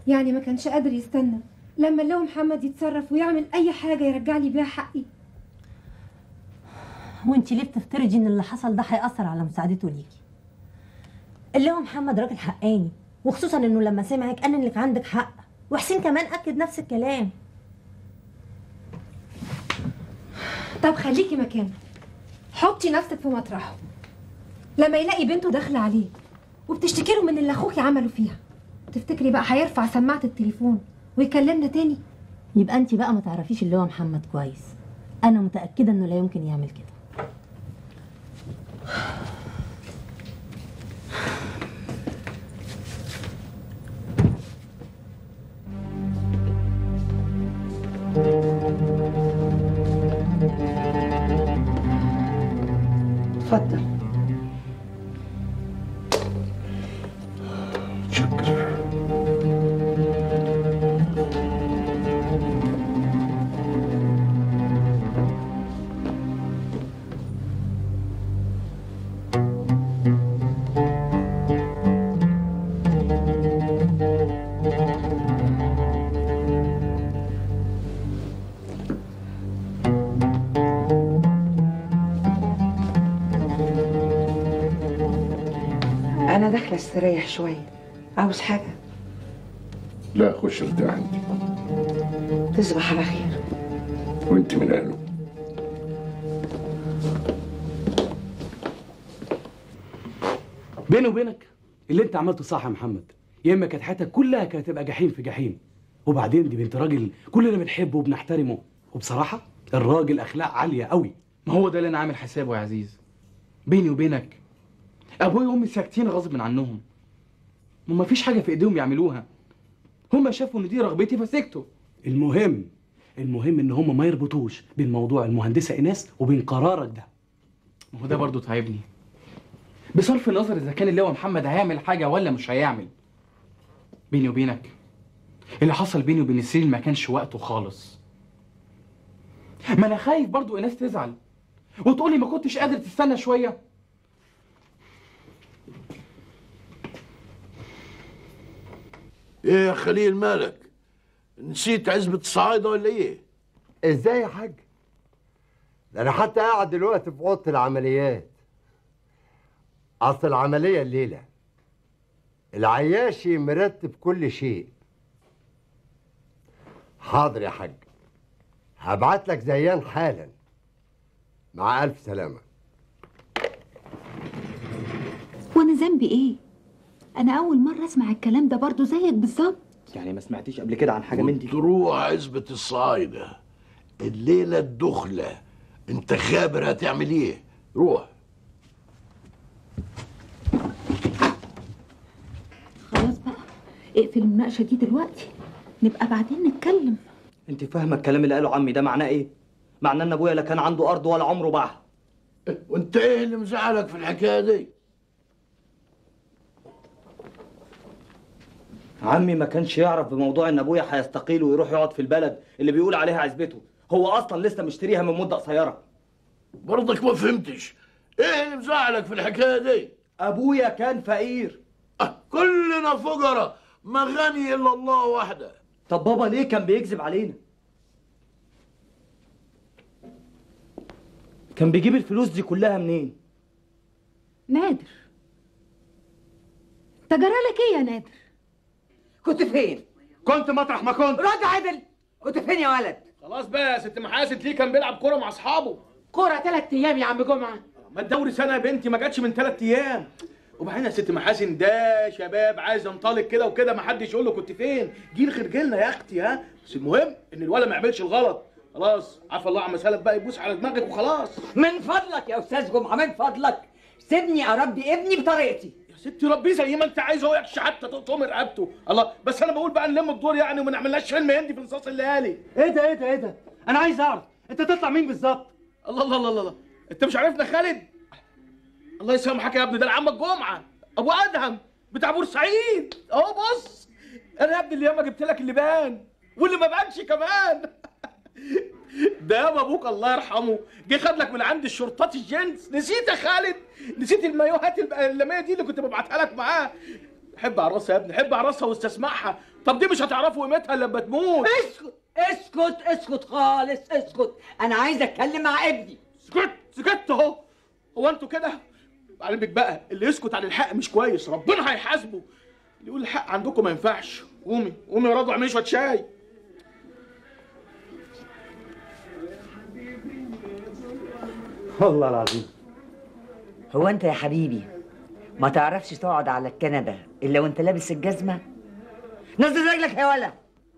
يعني ما كانش قادر يستنى لما اللي هو محمد يتصرف ويعمل اي حاجه يرجع لي بيها حقي وانت ليه بتفترضي ان اللي حصل ده هيأثر على مساعدته ليكي اللي هو محمد راجل حقاني وخصوصا انه لما سمعك قال انك عندك حق وحسين كمان اكد نفس الكلام طب خليكي مكانه حطي نفسك في مطرحه لما يلاقي بنته داخله عليه وبتشتكي له من اللي اخوكي عمله فيها تفتكري بقى هيرفع سماعه التليفون ويكلمنا تاني يبقى انت بقى ما تعرفيش اللي هو محمد كويس انا متاكده انه لا يمكن يعمل كده اتفضل شكرا انا داخله استريح شويه عاوز حاجه لا خش ارتاح انت تصبح على خير وانت من اهله بيني وبينك اللي انت عملته صح يا محمد يا اما كانت حياتك كلها كانت هتبقى جحيم في جحيم وبعدين دي بنت راجل كلنا بنحبه وبنحترمه وبصراحه الراجل اخلاق عاليه قوي ما هو ده اللي انا عامل حسابه يا عزيز بيني وبينك ابويا وامي ساكتين غصب عنهم وما فيش حاجه في ايديهم يعملوها هما شافوا ان دي رغبتي فسكتوا المهم المهم ان هم ما يربطوش بين موضوع المهندسه ايناس وبين قرارك ده ما هو ده برضه تعبني بصرف النظر اذا كان اللواء محمد هيعمل حاجه ولا مش هيعمل بيني وبينك اللي حصل بيني وبين نسرين ما كانش وقته خالص ما انا خايف برضه ايناس تزعل وتقولي ما كنتش قادر تستنى شويه ايه يا خليل مالك نسيت عزبة الصعايدة ولا ايه ازاي يا حاج ده انا حتى قاعد دلوقتي في اوضه العمليات اصل العمليه الليله العياشي مرتب كل شيء حاضر يا حاج هبعت لك زيان حالا مع الف سلامه وانا ذنبي ايه انا اول مره اسمع الكلام ده برضو زيك بالظبط يعني ما سمعتيش قبل كده عن حاجه من دي تروح عزبة الصعايدة الليلة الدخلة انت خابر هتعمل ايه روح خلاص بقى اقفل المناقشه دي دلوقتي نبقى بعدين نتكلم انت فاهمه الكلام اللي قاله عمي ده معناه ايه معناه ان ابويا لا كان عنده ارض ولا عمره باعها وانت ايه اللي مزعلك في الحكاية دي عمي ما كانش يعرف بموضوع ان ابويا هيستقيل ويروح يقعد في البلد اللي بيقول عليها عزبته هو اصلا لسه مشتريها من مده قصيره برضك ما فهمتش ايه اللي مزعلك في الحكاية دي ابويا كان فقير أه كلنا فقراء ما غني الا الله وحده طب بابا ليه كان بيكذب علينا كان بيجيب الفلوس دي كلها منين نادر انت جرالك ايه يا نادر كنت فين؟ كنت مطرح ما كنت رد عدل كنت فين يا ولد؟ خلاص بقى يا ست محاسن ليه كان بيلعب كوره مع اصحابه كورة ثلاث أيام يا عم جمعة ما الدوري سنه يا بنتي ما جاتش من ثلاث ايام وبعدين يا ست محاسن ده شباب عايز ينطلق كده وكده ما حدش يقول له كنت فين جيل خير جيلنا يا اختي ها بس المهم ان الولد ما يعملش الغلط خلاص عفى الله عما سلف بقى يبوس على دماغك وخلاص من فضلك يا أستاذ جمعة من فضلك سيبني أربي ابني بطريقتي يا ستي ربيه زي ما انت عايز هو يكش حتى تقطم رقبته الله بس انا بقول بقى نلم الدور يعني وما نعملناش فيلم هندي في نصاص الليالي ايه ده ايه ده ايه ده انا عايز اعرف انت تطلع مين بالظبط الله الله الله الله انت مش عارفنا خالد الله يسامحك يا ابني ده انا عمك جمعه ابو ادهم بتاع بورسعيد اهو بص انا يا ابني اللي ياما جبت لك اللبان واللي ما بانش كمان ده يابا ابوك الله يرحمه جه خد لك من عند الشرطات الجنس نسيت يا خالد نسيت المايوهات الب- اللميه دي اللي كنت ببعتها لك معاه حب عراسها يا ابني حب عراسها واستسمعها طب دي مش هتعرفوا قيمتها الا لما تموت اسكت اسكت اسكت خالص اسكت انا عايز اتكلم مع ابني سكت سكت اهو هو انتوا كده علمك بقى اللي يسكت عن الحق مش كويس ربنا هيحاسبه اللي يقول الحق عندكم ما ينفعش قومي قومي يا رضوى اعملي شويه شاي والله العظيم هو انت يا حبيبي ما تعرفش تقعد على الكنبه الا وانت لابس الجزمه نزل رجلك يا ولا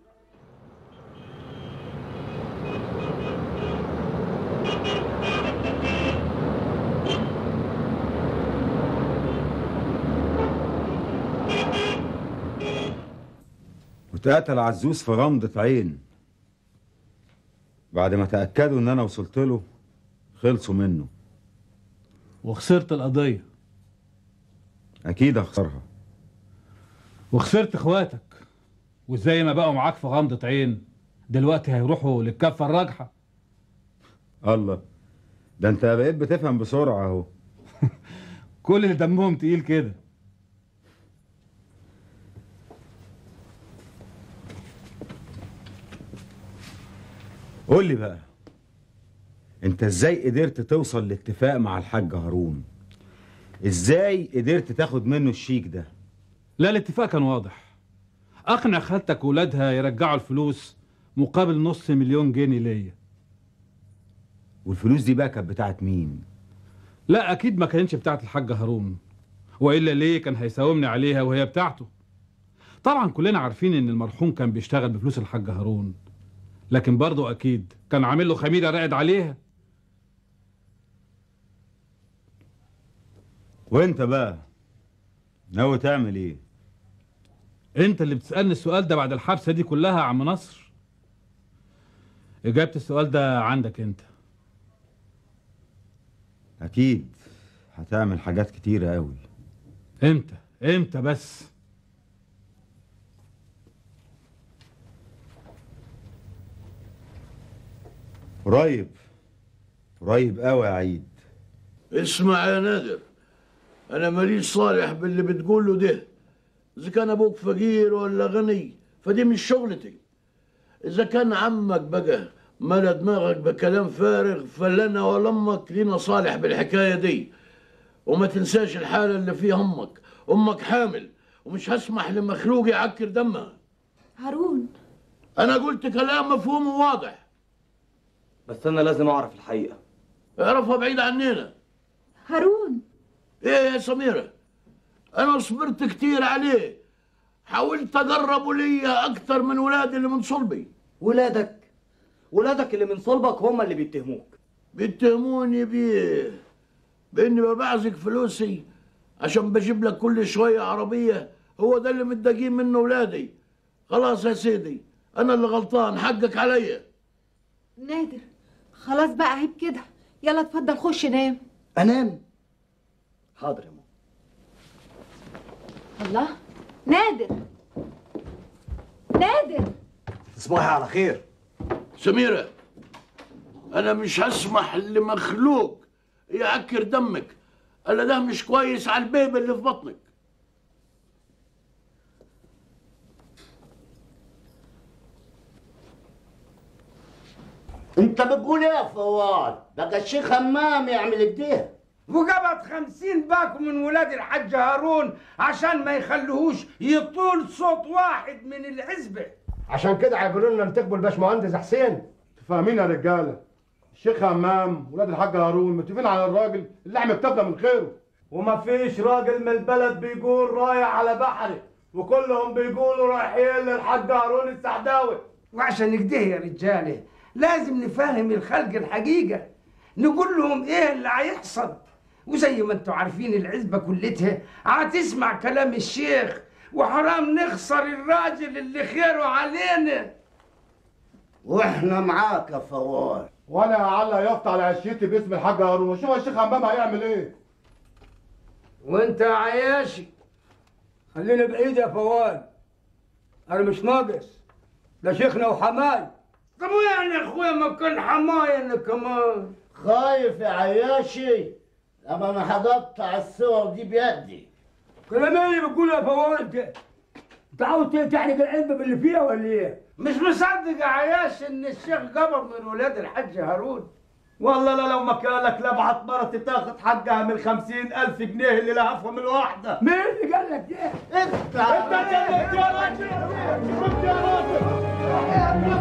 واتقتل عزوز في غمضة عين بعد ما تأكدوا إن أنا وصلت له خلصوا منه وخسرت القضية أكيد أخسرها وخسرت اخواتك وزي ما بقوا معاك في غمضة عين دلوقتي هيروحوا للكفة الراجحة الله ده أنت بقيت بتفهم بسرعة أهو كل اللي دمهم تقيل كده قول لي بقى أنت إزاي قدرت توصل لاتفاق مع الحاج هارون إزاي قدرت تاخد منه الشيك ده لا الاتفاق كان واضح اقنع خالتك وولادها يرجعوا الفلوس مقابل نص مليون جنيه ليا والفلوس دي بقى كانت بتاعت مين لا اكيد ما كانتش بتاعت الحاج هارون والا ليه كان هيساومني عليها وهي بتاعته طبعا كلنا عارفين ان المرحوم كان بيشتغل بفلوس الحاج هارون لكن برضه اكيد كان عامل له خميره راقد عليها وأنت بقى ناوي تعمل إيه انت اللي بتسالني السؤال ده بعد الحبسه دي كلها يا عم نصر اجابه السؤال ده عندك انت أكيد هتعمل حاجات كتيرة أوي امتى امتى بس قريب قريب أوي يا عيد اسمع يا نادر انا ماليش صالح باللي بتقوله ده اذا كان ابوك فقير ولا غني فدي مش شغلتي اذا كان عمك بقى ملا دماغك بكلام فارغ فلا انا ولا امك لينا صالح بالحكايه دي وما تنساش الحاله اللي فيها امك امك حامل ومش هسمح لمخلوق يعكر دمها هارون انا قلت كلام مفهوم وواضح بس انا لازم اعرف الحقيقه اعرفها بعيد عننا هارون ايه يا سميرة انا صبرت كتير عليه حاولت اقربه ليا اكتر من ولادي اللي من صلبي ولادك ولادك اللي من صلبك هم اللي بيتهموك بيتهموني بيه باني ببعزق فلوسي عشان بجيب لك كل شوية عربية هو ده اللي متضايقين منه ولادي خلاص يا سيدي انا اللي غلطان حقك عليا نادر خلاص بقى عيب كده يلا اتفضل خش نام انام حاضر يا ماما الله نادر نادر تصبحي على خير سميرة انا مش هسمح لمخلوق يعكر دمك الا ده مش كويس على البيبي اللي في بطنك انت بتقول ايه يا فواد بقى الشيخ همام يعمل كده وجبت خمسين باكو من ولاد الحاج هارون عشان ما يخلوهوش يطول صوت واحد من العزبة عشان كده هيقولوا لنا انتخبوا الباشمهندس حسين فاهمين يا رجاله الشيخ همام ولاد الحاج هارون متفقين على الراجل اللي احنا بتبدا من خيره وما فيش راجل من البلد بيقول رايح على بحري وكلهم بيقولوا رايحين للحاج هارون السعداوي وعشان كده يا رجالة لازم نفهم الخلق الحقيقة نقول لهم ايه اللي هيحصل وزي ما انتوا عارفين العزبة كلتها هتسمع كلام الشيخ وحرام نخسر الراجل اللي خيره علينا واحنا معاك يا فواد وانا هعلق يافطة على عشيتي باسم الحاج هارون وشوف الشيخ همام هيعمل ايه وانت يا عياشي خلينا بعيد يا فواد انا مش ناقص ده شيخنا وحماي طب وين يا اخويا ما كان حماي انا كمان خايف يا عياشي اما انا هقطع الصور دي بيدي كلام ايه بتقول يا فواد تعاوز تحرق العلبه باللي فيها ولا ايه؟ مش مصدق يا عياش ان الشيخ قبض من ولاد الحاج هارون والله لا لو مكانك لبعت مرتي تاخد حقها من الخمسين ألف جنيه اللي لهفهم الواحدة مين اللي قال لك ده؟ انت انت جننت يا راجل شفت يا راجل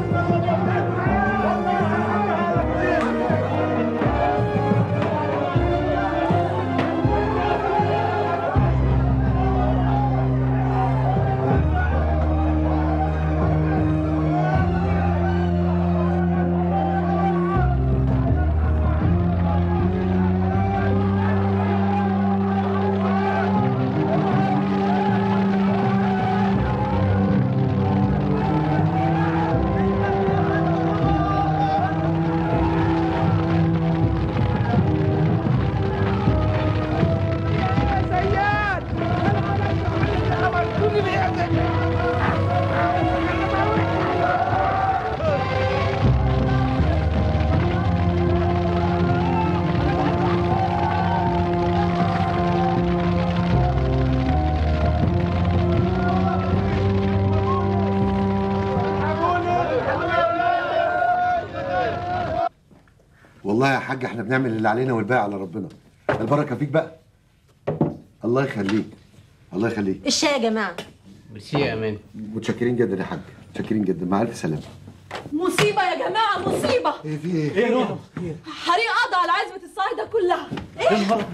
والله يا حاج احنا بنعمل اللي علينا والباقي على ربنا البركه فيك بقى الله يخليك الله يخليك الشاي يا جماعه ميرسي يا امان متشكرين جدا يا حاج متشكرين جدا مع الف سلامه مصيبة يا جماعة مصيبة ايه في ايه؟ ايه نور حريق قضى على عزبة الصايدة كلها ايه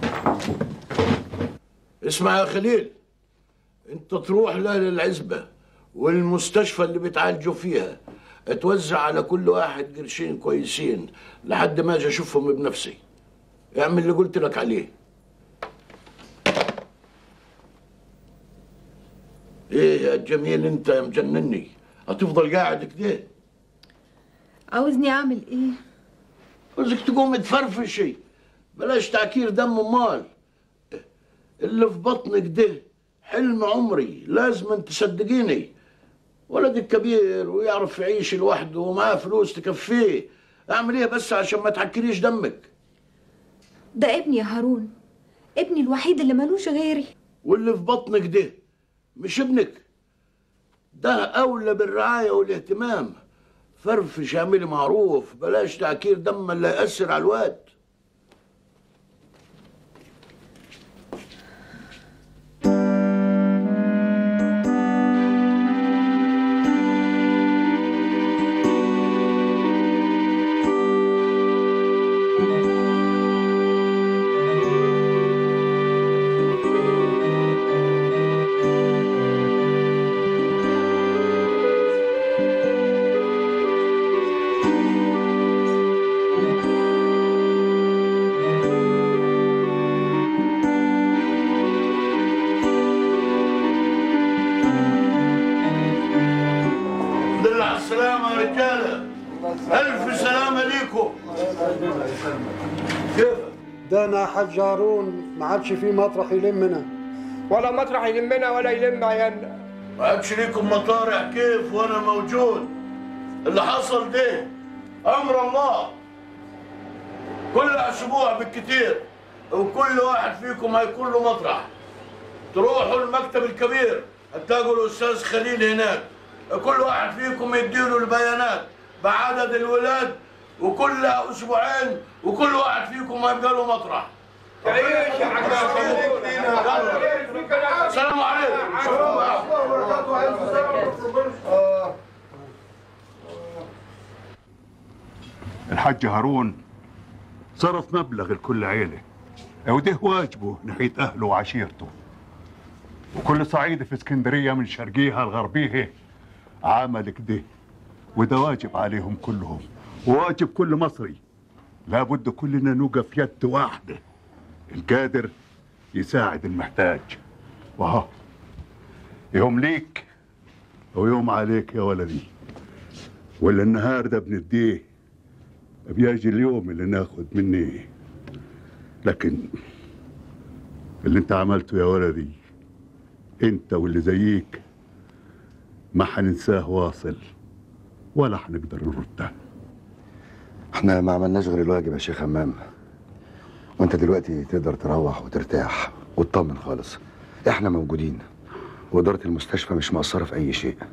اسمع يا خليل انت تروح لاهل العزبة والمستشفى اللي بيتعالجوا فيها اتوزع على كل واحد قرشين كويسين لحد ما اجي اشوفهم بنفسي اعمل اللي قلت لك عليه ايه يا جميل انت يا مجنني هتفضل قاعد كده عاوزني اعمل ايه عاوزك تقوم تفرفشي بلاش تعكير دم امال اللي في بطنك ده حلم عمري لازم انت تصدقيني ولدك كبير ويعرف يعيش لوحده ومعاه فلوس تكفيه اعمل ايه بس عشان ما تعكريش دمك ده ابني يا هارون ابني الوحيد اللي ملوش غيري واللي في بطنك ده مش ابنك ده اولى بالرعايه والاهتمام فرفش اعملي معروف بلاش تعكير دم اللي ياثر على الواد دل على السلامة يا رجالة ألف سلامة ليكم كيف ده انا حاج هارون ما عادش في مطرح يلمنا ولا مطرح يلمنا ولا يلم عيالنا ما عادش ليكم مطارح كيف وأنا موجود اللي حصل ده أمر الله كل أسبوع بالكتير وكل واحد فيكم هيكون له مطرح تروحوا المكتب الكبير هتلاقوا الأستاذ خليل هناك كل واحد فيكم يديله البيانات بعدد الولاد وكل أسبوعين وكل واحد فيكم هيبقى له مطرح تعيش يا حاج السلام عليكم الحاج هارون صرف مبلغ لكل عيلة وده واجبه ناحية أهله وعشيرته وكل صعيد في اسكندرية من شرقيها لغربيها عمل كده وده واجب عليهم كلهم وواجب كل مصري لابد كلنا نوقف يد واحدة القادر يساعد المحتاج وها يوم ليك ويوم عليك يا ولدي ولا النهار ده بنديه بيجي اليوم اللي ناخد مني لكن اللي انت عملته يا ولدي انت واللي زيك ما حننساه واصل ولا حنقدر نرده احنا ما عملناش غير الواجب يا شيخ همام وانت دلوقتي تقدر تروح وترتاح وتطمن خالص احنا موجودين وإدارة المستشفى مش مقصرة في أي شيء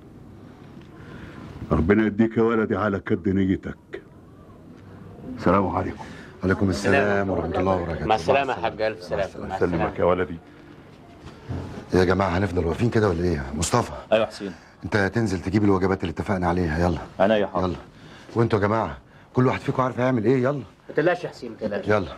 ربنا يديك يا ولدي على قد نيتك السلام عليكم عليكم السلام ورحمة الله وبركاته مع السلامة يا حاج ألف سلامة مع السلامة سلمك يا ولدي يا جماعة هنفضل واقفين كده ولا إيه؟ مصطفى أيوة حسين أنت تنزل تجيب الوجبات اللي اتفقنا عليها يلا أنا يا حاضر يلا وأنتوا يا جماعة كل واحد فيكم عارف هيعمل إيه يلا ما تقلقش يا حسين ما تقلقش يلا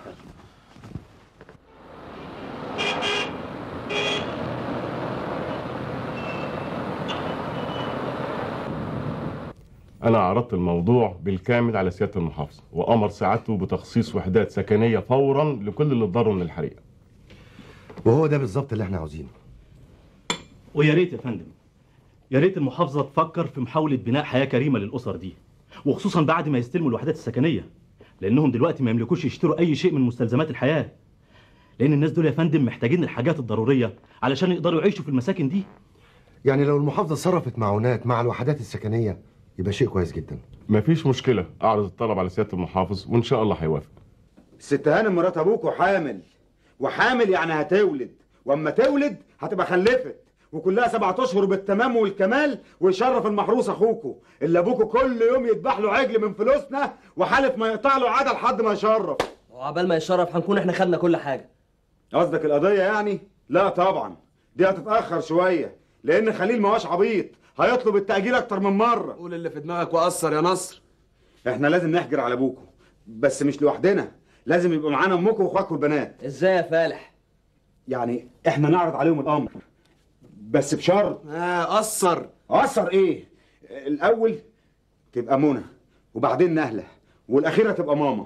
أنا عرضت الموضوع بالكامل على سيادة المحافظ وأمر سعادته بتخصيص وحدات سكنية فورا لكل اللي اتضروا من الحريقة وهو ده بالظبط اللي احنا عاوزينه ويا ريت يا فندم يا ريت المحافظة تفكر في محاولة بناء حياة كريمة للأسر دي وخصوصا بعد ما يستلموا الوحدات السكنية لأنهم دلوقتي ما يملكوش يشتروا أي شيء من مستلزمات الحياة لأن الناس دول يا فندم محتاجين الحاجات الضرورية علشان يقدروا يعيشوا في المساكن دي يعني لو المحافظة صرفت معونات مع الوحدات السكنية يبقى شيء كويس جدا مفيش مشكلة أعرض الطلب على سيادة المحافظ وإن شاء الله هيوافق الست هانم مرات ابوكوا حامل وحامل يعني هتولد واما تولد هتبقى خلفت وكلها سبعة اشهر بالتمام والكمال ويشرف المحروس اخوكوا اللي ابوكوا كل يوم يذبح له عجل من فلوسنا وحالف ما يقطع له عاده لحد ما يشرف وعبال ما يشرف هنكون احنا خدنا كل حاجه قصدك القضيه يعني لا طبعا دي هتتاخر شويه لان خليل ما هوش عبيط هيطلب التاجيل اكتر من مره قول اللي في دماغك وقصر يا نصر احنا لازم نحجر على ابوكوا بس مش لوحدنا لازم يبقى معانا امكم واخواتكم البنات ازاي يا فالح يعني احنا نعرض عليهم الامر بس بشرط اه قصر قصر ايه الاول تبقى منى وبعدين نهله والاخيره تبقى ماما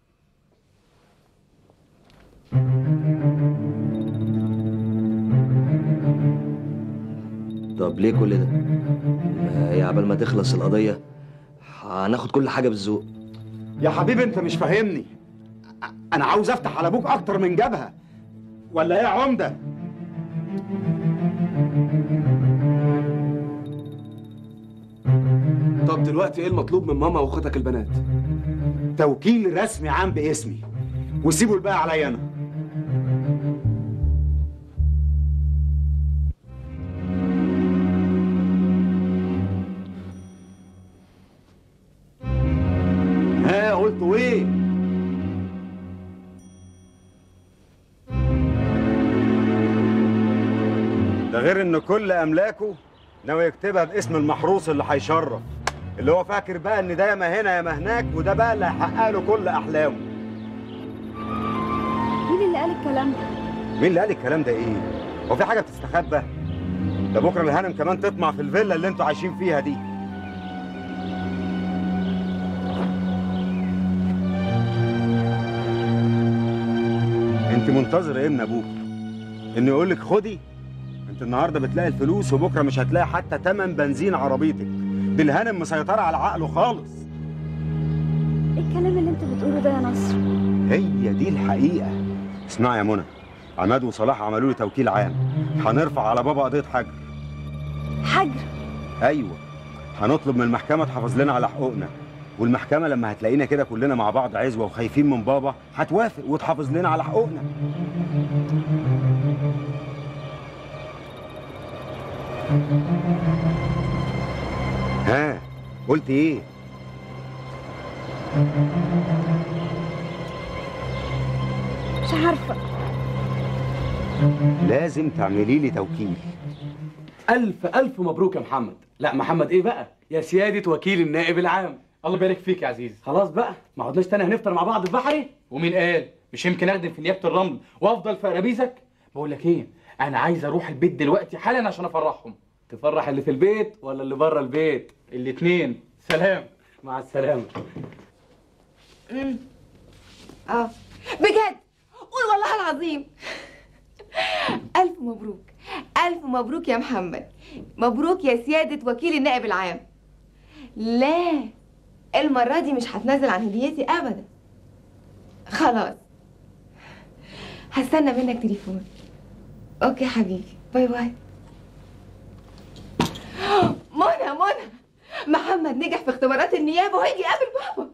طب ليه كل ده ما هي عبال ما تخلص القضيه هناخد كل حاجه بالذوق يا حبيبي انت مش فاهمني انا عاوز افتح على ابوك اكتر من جبهه ولا ايه يا عمده طب دلوقتي ايه المطلوب من ماما واخواتك البنات توكيل رسمي عام باسمي وسيبوا الباقي عليا انا ها قلتوا ايه ده غير ان كل املاكه ناوي يكتبها باسم المحروس اللي هيشرف اللي هو فاكر بقى ان ده ياما هنا ياما هناك وده بقى اللي هيحقق له كل احلامه مين اللي قال الكلام ده؟ مين اللي قال الكلام ده ايه هو في حاجه بتستخبى ده بكره الهانم كمان تطمع في الفيلا اللي انتوا عايشين فيها دي انت منتظر ايه من ابوك انه يقول لك خدي انت النهارده بتلاقي الفلوس وبكره مش هتلاقي حتى تمن بنزين عربيتك دي الهانم مسيطره على عقله خالص ايه الكلام اللي انت بتقوله ده يا نصر؟ هي دي الحقيقه اسمعي يا منى عماد وصلاح عملوا لي توكيل عام هنرفع على بابا قضيه حجر حجر ايوه هنطلب من المحكمه تحافظ لنا على حقوقنا والمحكمه لما هتلاقينا كده كلنا مع بعض عزوه وخايفين من بابا هتوافق وتحافظ لنا على حقوقنا ها قلت ايه مش عارفه لازم تعملي لي توكيل ألف ألف مبروك يا محمد لا محمد إيه بقى يا سيادة وكيل النائب العام الله يبارك فيك يا عزيز خلاص بقى ما عدناش تاني هنفطر مع بعض في بحري ومين قال مش يمكن أخدم في نيابة الرمل وأفضل في أرابيزك بقول لك إيه أنا عايز أروح البيت دلوقتي حالا عشان أفرحهم تفرح اللي في البيت ولا اللي بره البيت الاتنين سلام مع السلامة امم اه بجد قول والله العظيم ألف مبروك ألف مبروك يا محمد مبروك يا سيادة وكيل النائب العام لا المرة دي مش هتنازل عن هديتي أبدا خلاص هستنى منك تليفون أوكي حبيبي باي باي منى منى محمد نجح في اختبارات النيابة وهيجي يقابل بابا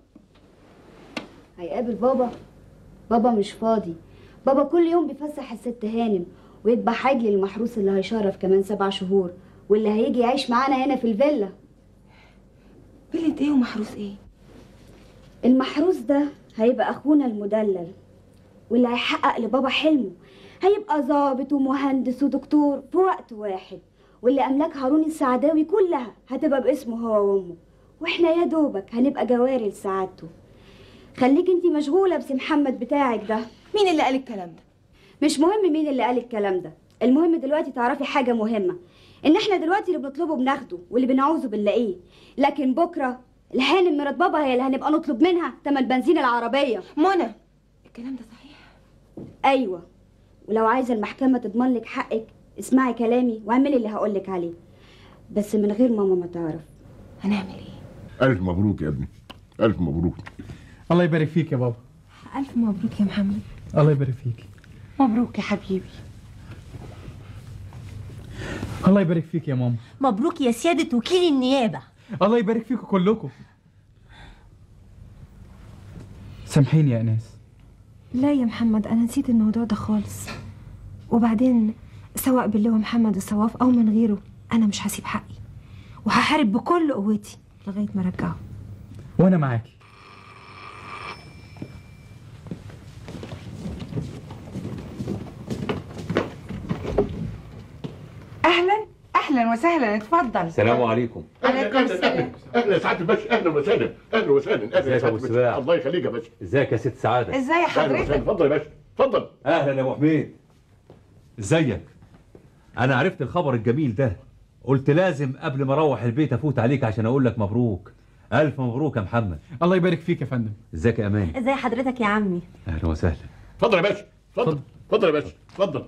هيقابل بابا بابا مش فاضي بابا كل يوم بيفسح الست هانم ويذبح عجل المحروس اللي هيشرف كمان سبع شهور واللي هيجي يعيش معانا هنا في الفيلا فيلة ايه ومحروس ايه المحروس ده هيبقى اخونا المدلل واللي هيحقق لبابا حلمه هيبقى ظابط ومهندس ودكتور في وقت واحد واللي املاك هارون السعداوي كلها هتبقى باسمه هو وامه واحنا يا دوبك هنبقى جواري لسعادته خليك انتي مشغوله بسي محمد بتاعك ده مين اللي قال الكلام ده مش مهم مين اللي قال الكلام ده المهم دلوقتي تعرفي حاجه مهمه ان احنا دلوقتي اللي بنطلبه بناخده واللي بنعوزه بنلاقيه لكن بكره الهانم مرات بابا هي اللي هنبقى نطلب منها تمن بنزين العربيه منى الكلام ده صحيح ايوه ولو عايزه المحكمه تضمن لك حقك اسمعي كلامي واعملي اللي هقولك عليه بس من غير ماما ما تعرف هنعمل ايه ألف مبروك يا ابني ألف مبروك الله يبارك فيك يا بابا الف مبروك يا محمد الله يبارك فيك مبروك يا حبيبي الله يبارك فيك يا ماما مبروك يا سيادة وكيل النيابة الله يبارك فيكم كلكم سامحيني يا اناس لا يا محمد انا نسيت الموضوع ده خالص وبعدين سواء بالله محمد الصواف او من غيره انا مش هسيب حقي وهحارب بكل قوتي لغايه ما ارجعه وانا معاكي اهلا اهلا وسهلا اتفضل السلام عليكم عليكم أهلا السلام أهلا أهلا يا سعادة الباشا أهلا وسهلا أهلا وسهلا أهلا يا ازيك يا ابو سعادة الباشا. السباع الله يخليك يا باشا ازيك يا ست سعاده ازاي أهلا وسهلا حضرتك اتفضل يا باشا اتفضل اهلا يا ابو حميد ازيك انا عرفت الخبر الجميل ده قلت لازم قبل ما اروح البيت افوت عليك عشان اقول لك مبروك الف مبروك يا محمد الله يبارك فيك يا فندم ازيك يا امان ازي حضرتك يا عمي اهلا وسهلا اتفضل يا باشا اتفضل اتفضل يا باشا اتفضل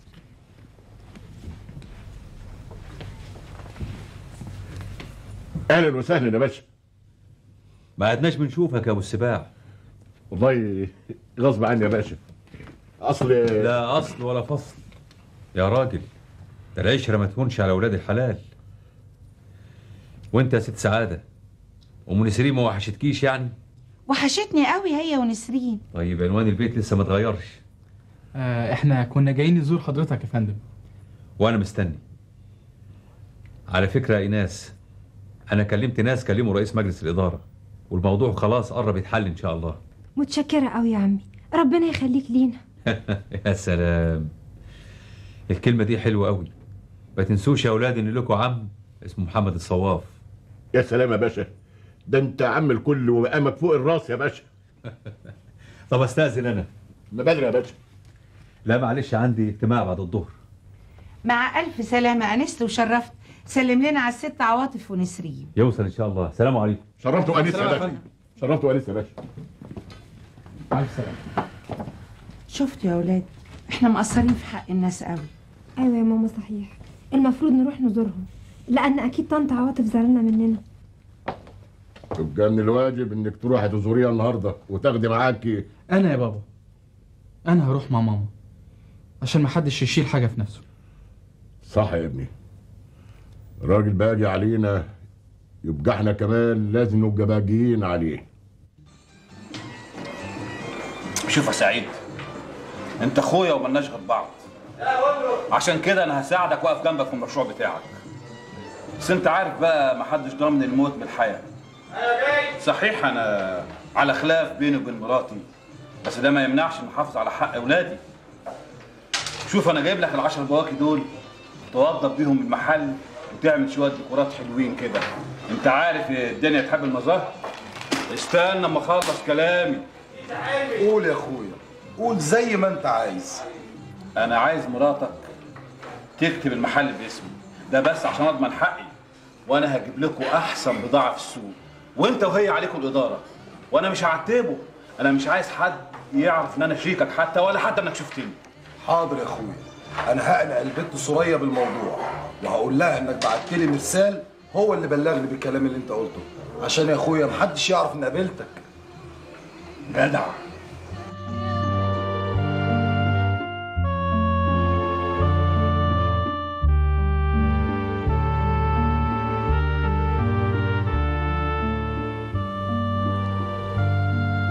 اهلا وسهلا يا باشا ما عدناش بنشوفك يا ابو السباع والله غصب عني يا باشا اصل لا اصل ولا فصل يا راجل ده العشره ما تهونش على اولاد الحلال وانت يا ست سعاده ام نسرين ما وحشتكيش يعني وحشتني قوي هي ونسرين طيب عنوان البيت لسه ما اتغيرش آه احنا كنا جايين نزور حضرتك يا فندم وانا مستني على فكره يا ايناس انا كلمت ناس كلموا رئيس مجلس الاداره والموضوع خلاص قرب يتحل ان شاء الله متشكره قوي يا عمي ربنا يخليك لينا يا سلام الكلمه دي حلوه قوي ما تنسوش يا اولاد ان لكم عم اسمه محمد الصواف يا سلام يا باشا ده انت عم الكل ومقامك فوق الراس يا باشا طب استاذن انا ما بدري يا باشا لا معلش عندي اجتماع بعد الظهر مع الف سلامه انست وشرفت سلم لنا على الست عواطف ونسرين يوصل ان شاء الله السلام عليكم شرفت وانس يا السلام يا باشا فندم. شرفت وانس يا باشا مع السلامه شفتوا يا اولاد احنا مقصرين في حق الناس قوي ايوه يا ماما صحيح المفروض نروح نزورهم لان اكيد طنط عواطف زعلانه مننا يبقى من الواجب انك تروحي تزوريها النهارده وتاخدي معاكي انا يا بابا انا هروح مع ماما عشان ما حدش يشيل حاجه في نفسه صح يا ابني راجل باجي علينا يبقى احنا كمان لازم نبقى باجيين عليه شوف يا سعيد انت اخويا وملناش غير بعض عشان كده انا هساعدك واقف جنبك في المشروع بتاعك بس انت عارف بقى محدش ضامن الموت من الحياه صحيح انا على خلاف بيني وبين مراتي بس ده ما يمنعش ان احافظ على حق اولادي شوف انا جايب لك العشر بواكي دول توضب بيهم المحل وتعمل شويه ديكورات حلوين كده انت عارف الدنيا تحب المظاهر استنى اما اخلص كلامي قول يا اخويا قول زي ما انت عايز انا عايز مراتك تكتب المحل باسمي ده بس عشان اضمن حقي وانا هجيب لكم احسن بضاعه في السوق وانت وهي عليكم الاداره وانا مش هعتبه انا مش عايز حد يعرف ان انا شريكك حتى ولا حتى انك شفتني حاضر يا اخويا انا هقنع البت سوريا بالموضوع وهقول لها انك بعت لي مرسال هو اللي بلغني بالكلام اللي انت قلته عشان يا اخويا محدش يعرف ان قابلتك جدع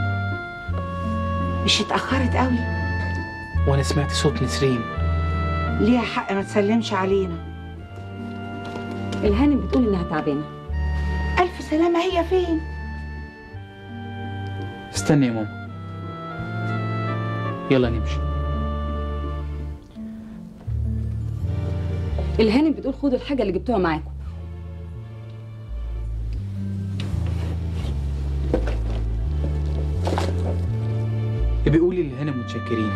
مش اتاخرت قوي وانا سمعت صوت نسرين ليها حق ما تسلمش علينا الهانم بتقول انها تعبانه الف سلامه هي فين استني يا ماما يلا نمشي الهانم بتقول خدوا الحاجه اللي جبتوها معاكم بيقولي اللي هنا متشكرين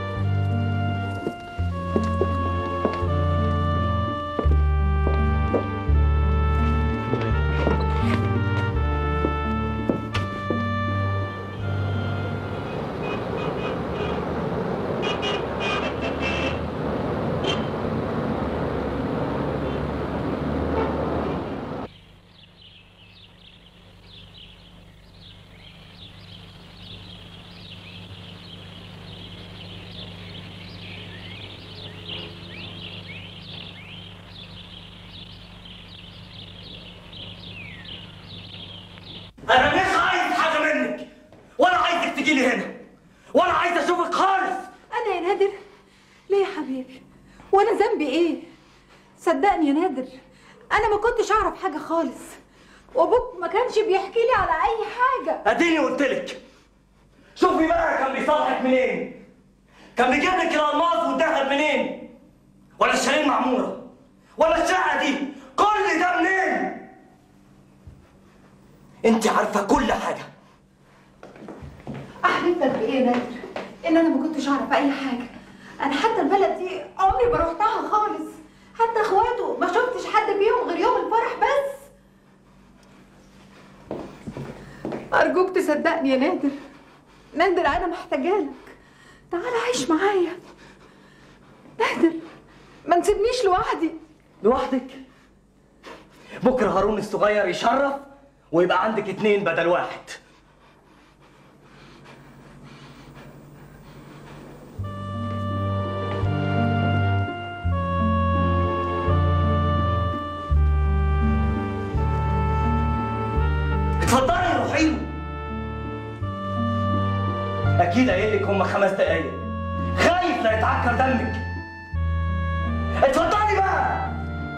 انا مش عايز حاجه منك ولا عايزك تجي لي هنا ولا عايز اشوفك خالص انا يا نادر ليه يا حبيبي وانا ذنبي ايه صدقني يا نادر انا ما كنتش اعرف حاجه خالص وابوك ما كانش بيحكي لي على اي حاجه اديني قلت لك شوفي بقى كان بيصالحك منين كان بيجيب لك الالماس والذهب منين ولا الشاليه المعموره ولا الشقه دي كل ده منين انت عارفه كل حاجه احلف لك بايه يا نادر ان انا ما كنتش اعرف اي حاجه انا حتى البلد دي عمري ما رحتها خالص حتى اخواته ما شفتش حد فيهم غير يوم الفرح بس ارجوك تصدقني يا نادر نادر انا محتاجالك تعال عيش معايا نادر ما تسيبنيش لوحدي لوحدك بكره هارون الصغير يشرف ويبقى عندك اتنين بدل واحد اتفضلي روحي له اكيد قايل لك هم خمس دقايق خايف لا يتعكر دمك اتفضلي بقى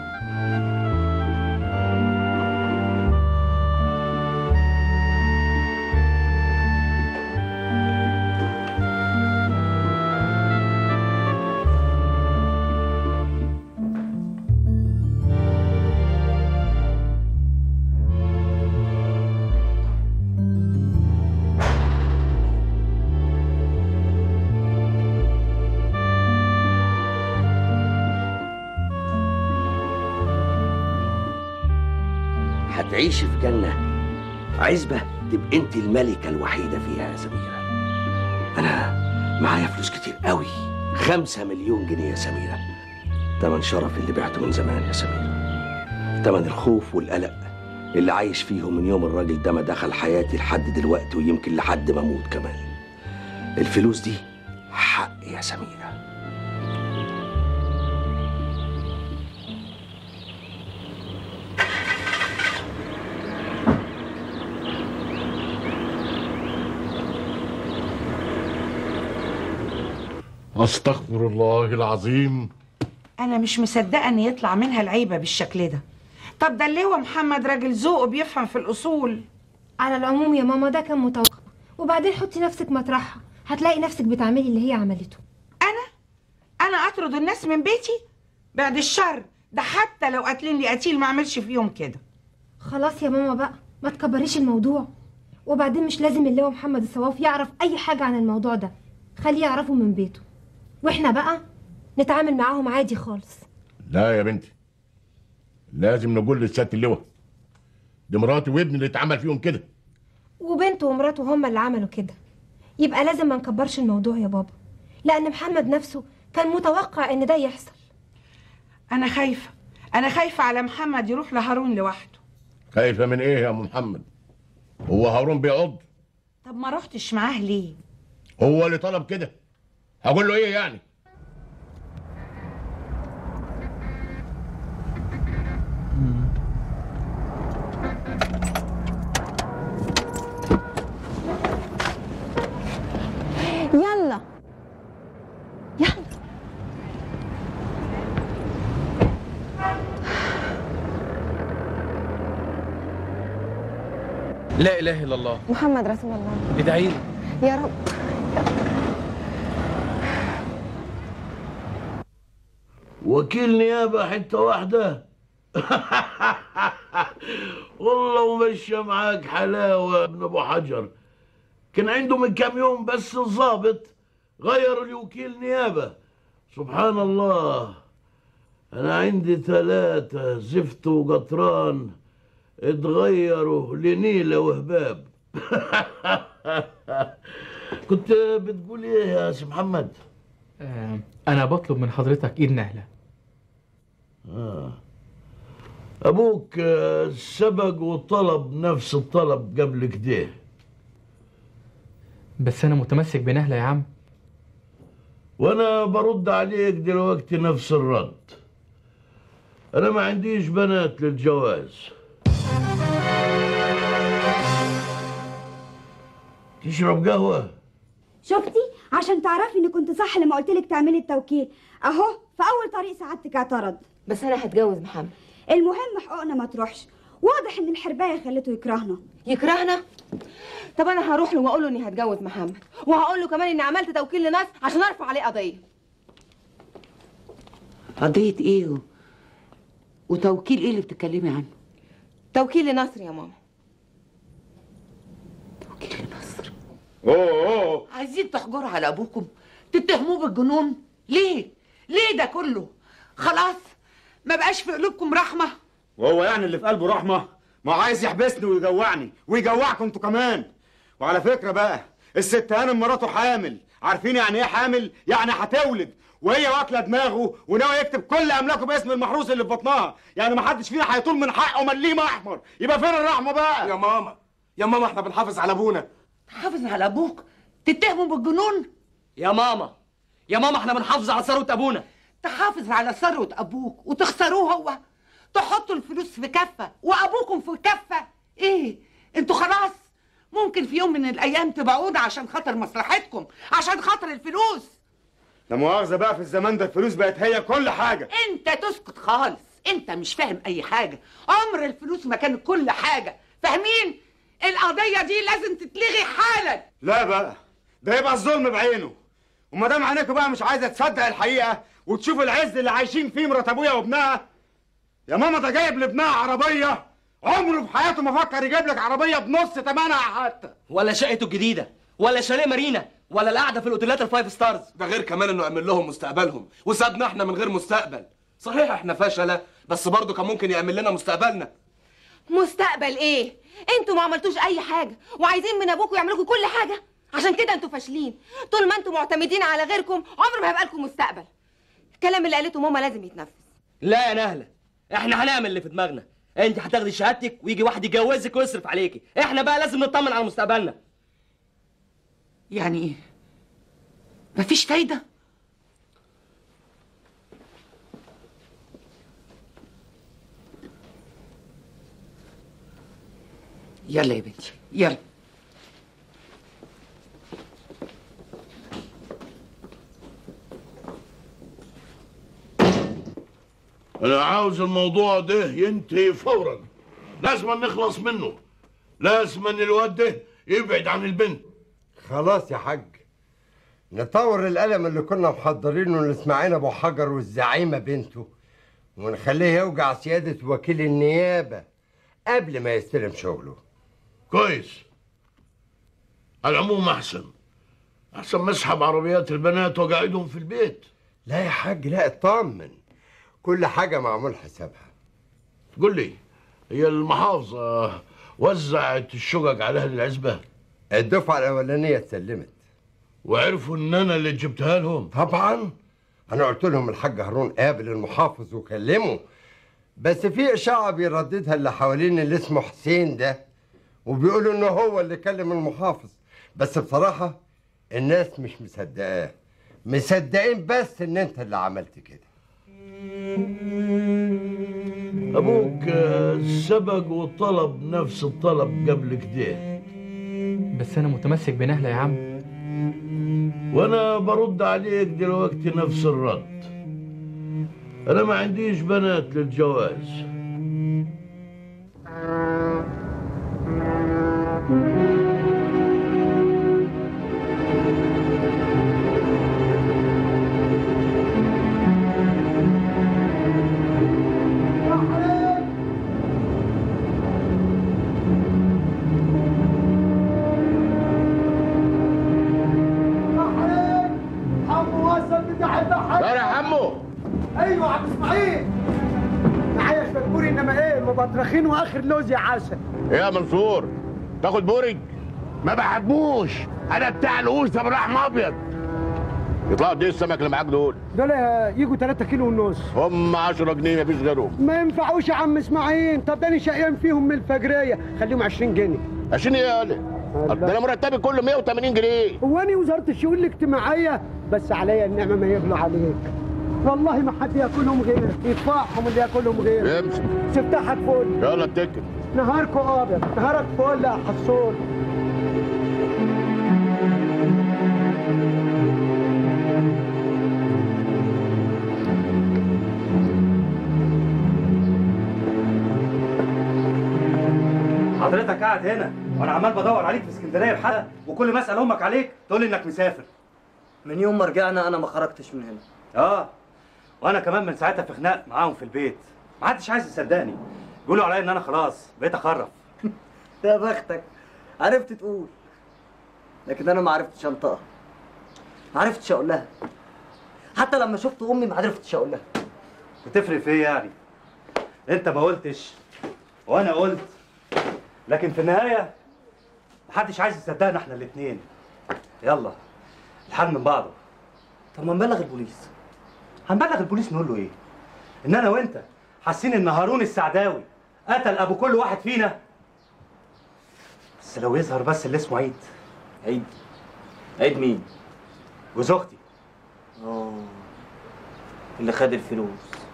هتعيشي في جنة عزبة تبقى انت الملكة الوحيدة فيها يا سميرة أنا معايا فلوس كتير قوي خمسة مليون جنيه يا سميرة تمن شرف اللي بعته من زمان يا سميرة تمن الخوف والقلق اللي عايش فيهم من يوم الراجل ده ما دخل حياتي لحد دلوقتي ويمكن لحد ما اموت كمان الفلوس دي حق يا سميرة استغفر الله العظيم انا مش مصدقه ان يطلع منها العيبه بالشكل ده طب ده اللي هو محمد راجل ذوقه بيفهم في الاصول على العموم يا ماما ده كان متوقع وبعدين حطي نفسك مطرحها هتلاقي نفسك بتعملي اللي هي عملته انا اطرد الناس من بيتي بعد الشر ده حتى لو قاتلين لي قتيل ما اعملش فيهم كده خلاص يا ماما بقى ما تكبريش الموضوع وبعدين مش لازم اللي هو محمد الصواف يعرف اي حاجه عن الموضوع ده خليه يعرفه من بيته واحنا بقى نتعامل معاهم عادي خالص لا يا بنتي لازم نقول للست اللواء دي مراتي وابني اللي اتعمل فيهم كده وبنته ومراته هما اللي عملوا كده يبقى لازم ما نكبرش الموضوع يا بابا لان محمد نفسه كان متوقع ان ده يحصل انا خايفه انا خايفه على محمد يروح لهارون لوحده خايفه من ايه يا ام محمد هو هارون بيعض طب ما رحتش معاه ليه هو اللي طلب كده هقول له ايه يعني يلا يلا لا اله الا الله محمد رسول الله ادعي لي يا رب وكيل نيابة حتة واحدة والله ومشى معاك حلاوة يا ابن ابو حجر كان عنده من كام يوم بس الضابط غير الوكيل نيابة سبحان الله انا عندي ثلاثة زفت وقطران اتغيروا لنيلة وهباب كنت بتقول ايه يا سي محمد آه، انا بطلب من حضرتك ايد نهله آه. أبوك آه، سبق وطلب نفس الطلب قبل كده بس انا متمسك بنهله يا عم وأنا برد عليك دلوقتي نفس الرد أنا ما عنديش بنات للجواز تشرب قهوة شفتي عشان تعرفي اني كنت صح لما قلت لك تعملي التوكيل اهو في اول طريق سعادتك اعترض بس انا هتجوز محمد المهم حقوقنا ما تروحش واضح ان الحربايه خلته يكرهنا يكرهنا طب انا هروح له واقول له اني هتجوز محمد وهقول له كمان اني عملت توكيل لناس عشان ارفع عليه قضيه قضية ايه و... وتوكيل ايه اللي بتتكلمي عنه؟ توكيل لنصر يا ماما اوه اوه عايزين تحجروا على ابوكم تتهموه بالجنون ليه؟ ليه ده كله؟ خلاص ما بقاش في قلوبكم رحمة وهو يعني اللي في قلبه رحمه ما هو عايز يحبسني ويجوعني ويجوعكم انتوا كمان وعلى فكره بقى الست هانم مراته حامل عارفين يعني ايه حامل يعني هتولد وهي واكله دماغه وناوي يكتب كل املاكه باسم المحروس اللي في بطنها يعني ما حدش فينا هيطول من حقه مليم احمر يبقى فين الرحمه بقى يا ماما يا ماما احنا بنحافظ على ابونا تحافظ على ابوك تتهمه بالجنون يا ماما يا ماما احنا بنحافظ على ثروة ابونا تحافظ على ثروة ابوك وتخسروه هو تحطوا الفلوس في كفة وابوكم في كفة ايه انتوا خلاص ممكن في يوم من الايام تبعونا عشان خاطر مصلحتكم عشان خاطر الفلوس لا مؤاخذه بقى في الزمان ده الفلوس بقت هي كل حاجه انت تسكت خالص انت مش فاهم اي حاجة عمر الفلوس ما كانت كل حاجة فاهمين القضية دي لازم تتلغي حالا لا بقى ده يبقى الظلم بعينه وما دام عينيكوا بقى مش عايزه تصدق الحقيقه وتشوف العز اللي عايشين فيه مرات ابويا وابنها يا ماما ده جايب لابنها عربيه عمره في حياته ما فكر يجيب لك عربيه بنص ثمنها حتى ولا شقته الجديدة ولا شاليه مارينا ولا القعدة في الاوتيلات الفايف ستارز ده غير كمان انه يأمن لهم مستقبلهم وسابنا احنا من غير مستقبل صحيح احنا فشلة بس برضه كان ممكن يأمن لنا مستقبلنا مستقبل ايه انتوا ما عملتوش اي حاجه وعايزين من ابوكم يعملوا لكم كل حاجه عشان كده انتوا فاشلين طول ما انتوا معتمدين على غيركم عمر ما هيبقى لكم مستقبل الكلام اللي قالته ماما لازم يتنفذ لا يا نهلة احنا هنعمل اللي في دماغنا انت هتاخدي شهادتك ويجي واحد يجوزك ويصرف عليكي احنا بقى لازم نطمن على مستقبلنا يعني ايه مفيش فايدة يلا يا بنتي يلا أنا عاوز الموضوع ده ينتهي فورا لازم نخلص منه لازم أن الواد ده يبعد عن البنت خلاص يا حاج نطور القلم اللي كنا محضرينه لاسماعيل ابو حجر والزعيمه بنته ونخليه يوجع سياده وكيل النيابه قبل ما يستلم شغله كويس على العموم أحسن أحسن ما أسحب عربيات البنات وقاعدهم في البيت لا يا حاج لا اطمن كل حاجه معمول حسابها قول لي هي المحافظة وزعت الشقق على أهل العزبة الدفعه الاولانيه اتسلمت وعرفوا ان انا اللي جبتها لهم طبعا انا قلت لهم الحاج هارون قابل المحافظ وكلمه بس في اشاعه بيرددها اللي حوالين اللي اسمه حسين ده وبيقولوا انه هو اللي كلم المحافظ بس بصراحه الناس مش مصدقاه مصدقين بس ان انت اللي عملت كده أبوك آه، سبق وطلب نفس الطلب قبل كده بس انا متمسك بنهله يا عم وأنا برد عليك دلوقتي نفس الرد أنا ما عنديش بنات للجواز بطرخين واخر لوز يا عسل ايه يا منصور تاخد بورج ما بحبوش انا بتاع القوس ابو لحم ابيض يطلعوا قد ايه السمك اللي معاك دول دول يجوا 3 كيلو ونص هم 10 جنيه مفيش غيرهم ما ينفعوش يا عم اسماعيل طب ده انا شقيان فيهم من الفجريه خليهم 20 جنيه 20 ايه يا ده انا مرتبي كله 180 جنيه هو انا وزاره الشؤون الاجتماعيه بس عليا النعمه ما يغلوا عليك والله ما حد ياكلهم غيرك يدفعهم اللي ياكلهم غيرك امسك سفتحك فل يلا اتكل نهاركم ابيض نهارك فل يا حصول حضرتك قاعد هنا وانا عمال بدور عليك في اسكندريه بحالها وكل ما اسال امك عليك تقول لي انك مسافر من يوم ما رجعنا انا ما خرجتش من هنا اه وانا كمان من ساعتها في خناق معاهم في البيت ما حدش عايز يصدقني بيقولوا عليا ان انا خلاص بقيت اخرف يا بختك عرفت تقول لكن انا ما عرفتش انطقها ما عرفتش اقول لها حتى لما شفت امي ما عرفتش اقول لها بتفرق في ايه يعني انت ما قلتش وانا قلت لكن في النهايه محدش عايز يصدقنا احنا الاتنين يلا الحل من بعضه طب ما نبلغ البوليس هنبلغ البوليس نقول له ايه ان انا وانت حاسين ان هارون السعداوي قتل ابو كل واحد فينا بس لو يظهر بس اللي اسمه عيد عيد عيد مين جوز اختي اه اللي خد الفلوس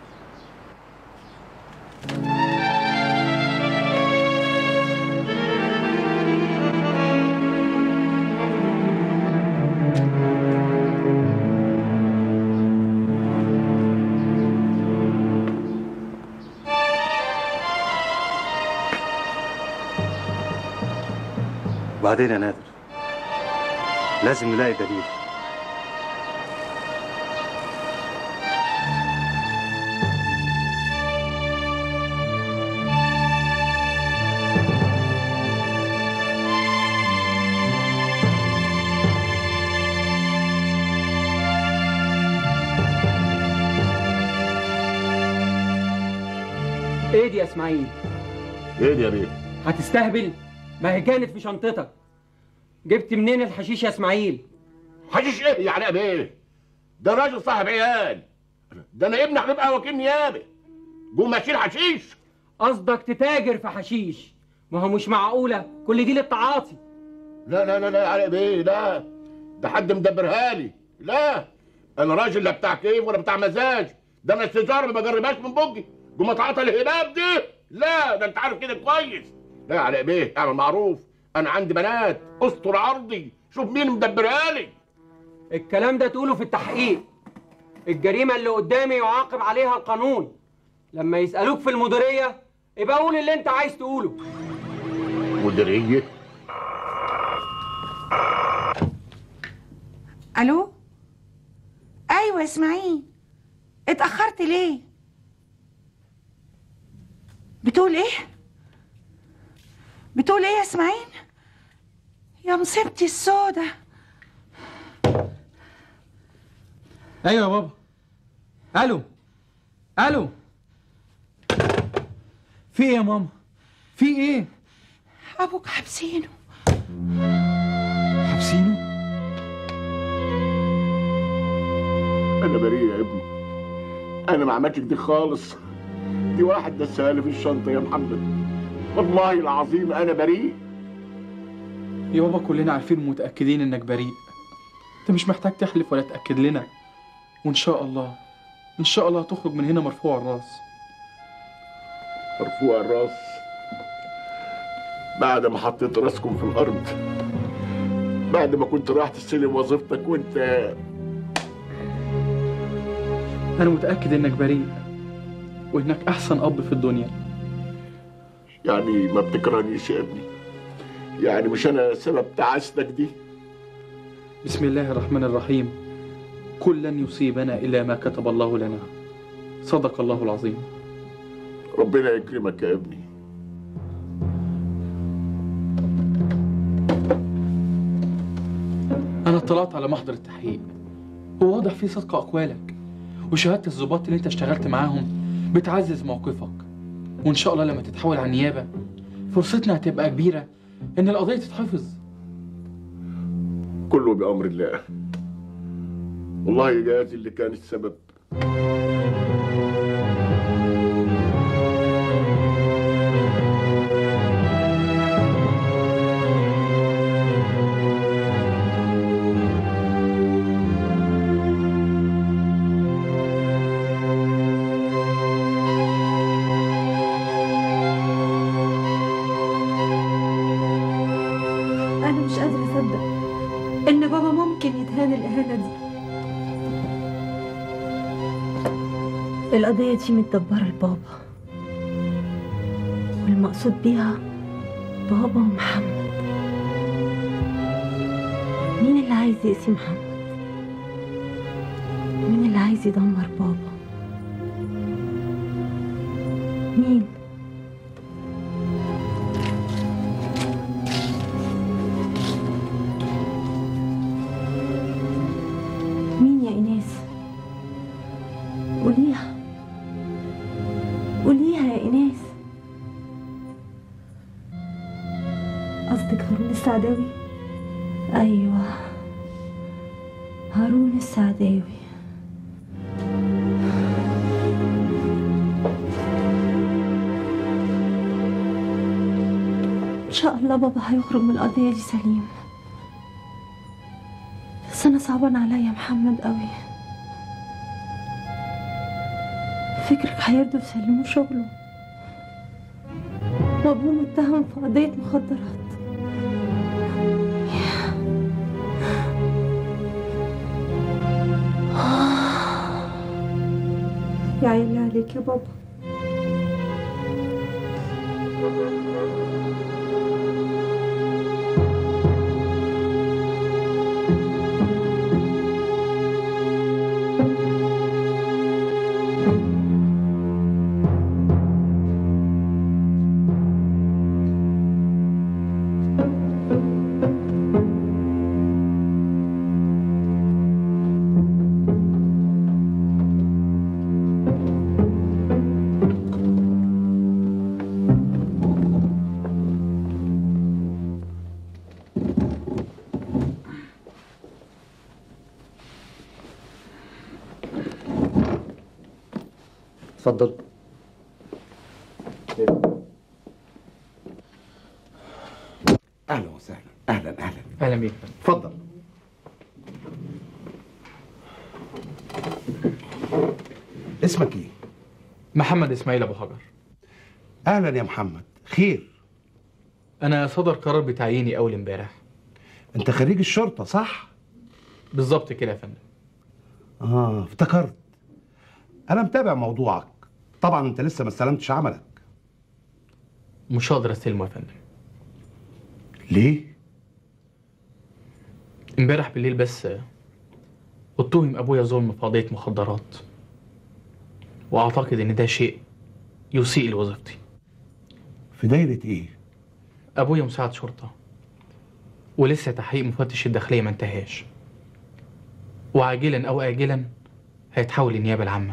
وبعدين يا نادر لازم نلاقي دليل ايه دي يا اسماعيل ايه دي يا بيه هتستهبل ما هي كانت في شنطتك جبت منين الحشيش يا اسماعيل حشيش ايه يعني يا بيه ده راجل صاحب عيال ده انا ابني هيبقى وكيل نيابه قوم اشيل حشيش قصدك تتاجر في حشيش ما هو مش معقوله كل دي للتعاطي لا لا لا لا يا علي بيه لا ده حد مدبرها لي لا انا راجل لا بتاع كيف ولا بتاع مزاج ده انا السيجاره ما بجربهاش من بوجي قوم اتعاطى الهباب دي لا ده انت عارف كده كويس لا يا علي بيه اعمل معروف انا عندي بنات استر عرضي شوف مين مدبرها لي الكلام ده تقوله في التحقيق الجريمه اللي قدامي يعاقب عليها القانون لما يسالوك في المديريه يبقى قول اللي انت عايز تقوله مديريه الو ايوه اسماعيل اتاخرت ليه بتقول ايه بتقول ايه يا اسماعيل يا مصيبتي السودة ايوه يا بابا الو الو في ايه يا ماما في ايه ابوك حابسينه حابسينه انا بريء يا ابني انا ما عملتش كده خالص دي واحد دسها لي في الشنطه يا محمد والله العظيم انا بريء يا بابا كلنا عارفين ومتاكدين انك بريء انت مش محتاج تحلف ولا تاكد لنا وان شاء الله ان شاء الله هتخرج من هنا مرفوع الراس مرفوع الراس بعد ما حطيت راسكم في الارض بعد ما كنت رايح تستلم وظيفتك وانت انا متاكد انك بريء وانك احسن اب في الدنيا يعني ما بتكرهنيش يا ابني يعني مش انا سبب تعاستك دي بسم الله الرحمن الرحيم كل لن يصيبنا الا ما كتب الله لنا صدق الله العظيم ربنا يكرمك يا ابني انا اطلعت على محضر التحقيق هو واضح فيه صدق اقوالك وشهاده الضباط اللي انت اشتغلت معاهم بتعزز موقفك وان شاء الله لما تتحول على النيابه فرصتنا هتبقى كبيره ان القضيه تتحفظ كله بأمر الله والله يجازي اللي كان السبب أنا مش قادرة أصدق إن بابا ممكن يتهان الإهانة دي القضية دي متدبرة لبابا والمقصود بيها بابا ومحمد مين اللي عايز يقسي محمد؟ مين اللي عايز يدمر بابا؟ مين؟ مين يا إيناس؟ قوليها قوليها يا إيناس قصدك هارون السعداوي؟ أيوة هارون السعداوي إن شاء الله بابا هيخرج من القضية دي سليم بس أنا صعبان عليا محمد قوي فكرك هيرضوا يسلموا شغله وأبوه متهم في قضية مخدرات يا عيني عليك يا بابا اتفضل اهلا وسهلا اهلا اهلا اهلا بيك اتفضل اسمك ايه؟ محمد اسماعيل ابو حجر اهلا يا محمد خير انا صدر قرار بتعييني اول امبارح انت خريج الشرطه صح بالظبط كده يا فندم اه افتكرت انا متابع موضوعك طبعا انت لسه ما استلمتش عملك مش هقدر استلمه يا فندم ليه امبارح بالليل بس اتهم ابويا ظلم في قضيه مخدرات واعتقد ان ده شيء يسيء لوظيفتي في دايره ايه ابويا مساعد شرطه ولسه تحقيق مفتش الداخليه ما انتهاش وعاجلا او اجلا هيتحول للنيابه العامه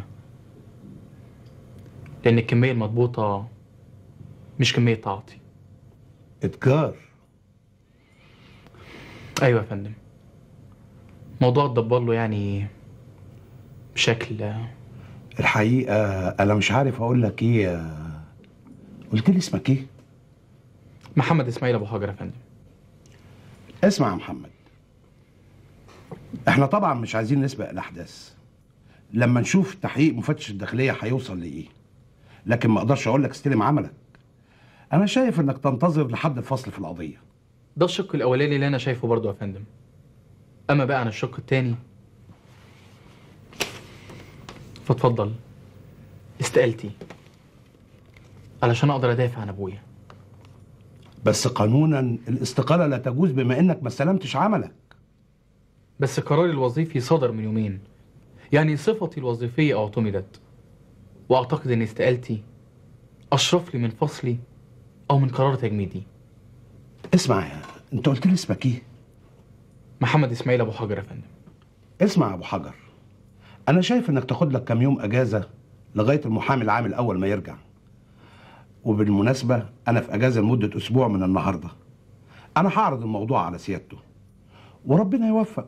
لان الكميه المضبوطه مش كميه تعاطي اتجار ايوه يا فندم موضوع اتدبر له يعني بشكل الحقيقه انا مش عارف اقول لك ايه قلت لي اسمك ايه محمد اسماعيل ابو حجر يا فندم اسمع يا محمد احنا طبعا مش عايزين نسبق الاحداث لما نشوف تحقيق مفتش الداخليه هيوصل لايه لكن ما اقدرش اقول لك استلم عملك انا شايف انك تنتظر لحد الفصل في القضيه ده الشق الاولاني اللي انا شايفه برضه يا فندم اما بقى عن الشق التاني فاتفضل استقالتي علشان اقدر ادافع عن ابويا بس قانونا الاستقاله لا تجوز بما انك ما استلمتش عملك بس قراري الوظيفي صدر من يومين يعني صفتي الوظيفية اعتمدت واعتقد ان استقالتي اشرف لي من فصلي او من قرار تجميدي اسمع يا انت قلت لي اسمك ايه محمد اسماعيل ابو حجر يا فندم اسمع يا ابو حجر انا شايف انك تاخد لك كام يوم اجازه لغايه المحامي العام الاول ما يرجع وبالمناسبة أنا في أجازة لمدة أسبوع من النهاردة أنا هعرض الموضوع على سيادته وربنا يوفق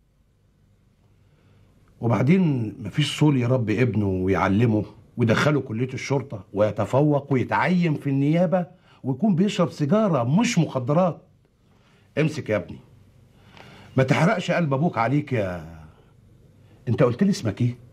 وبعدين مفيش صول يربي ابنه ويعلمه ويدخله كلية الشرطة ويتفوق ويتعين في النيابة ويكون بيشرب سيجارة مش مخدرات امسك يا ابني ما تحرقش قلب ابوك عليك يا انت قلت لي اسمك ايه